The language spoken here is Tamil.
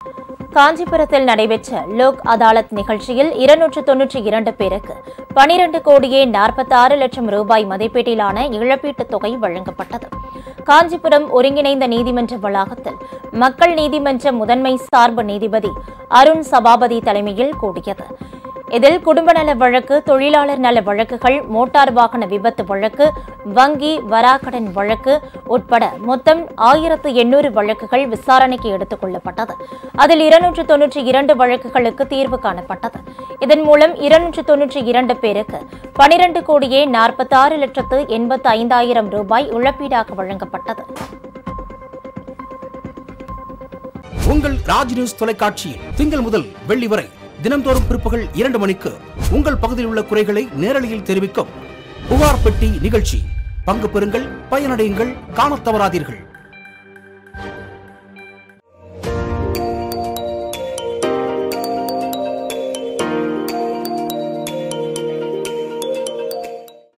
காஞ்சிபுரத்தில் நடைபெற்ற லோக் அதாலத் நிகழ்ச்சியில் இருநூற்று தொன்னூற்றி இரண்டு பேருக்கு பனிரண்டு கோடியே நாற்பத்தாறு லட்சம் ரூபாய் மதிப்பீட்டிலான இழப்பீட்டுத் தொகை வழங்கப்பட்டது காஞ்சிபுரம் ஒருங்கிணைந்த நீதிமன்ற வளாகத்தில் மக்கள் நீதிமன்ற முதன்மை சார்பு நீதிபதி அருண் சபாபதி தலைமையில் கூடியது இதில் குடும்ப நல வழக்கு தொழிலாளர் நல வழக்குகள் மோட்டார் வாகன விபத்து வழக்கு வங்கி வராக்கடன் வழக்கு உட்பட மொத்தம் ஆயிரத்து எண்ணூறு வழக்குகள் விசாரணைக்கு எடுத்துக் கொள்ளப்பட்டது அதில் இருநூற்று தொன்னூற்றி இரண்டு வழக்குகளுக்கு தீர்வு காணப்பட்டது இதன் மூலம் இருநூற்று தொன்னூற்றி இரண்டு பேருக்கு பனிரண்டு கோடியே நாற்பத்தாறு லட்சத்து எண்பத்து ஐந்தாயிரம் ரூபாய் இழப்பீடாக வழங்கப்பட்டது உங்கள் ராஜ் நியூஸ் தொலைக்காட்சியில் திங்கள் முதல் வெள்ளி வரை தினம்தோறும் பிற்பகல் இரண்டு மணிக்கு உங்கள் பகுதியில் உள்ள குறைகளை நேரலையில் தெரிவிக்கும் புகார் பெட்டி நிகழ்ச்சி பங்கு பெறுங்கள் பயனடையுங்கள் காணத் தவறாதீர்கள்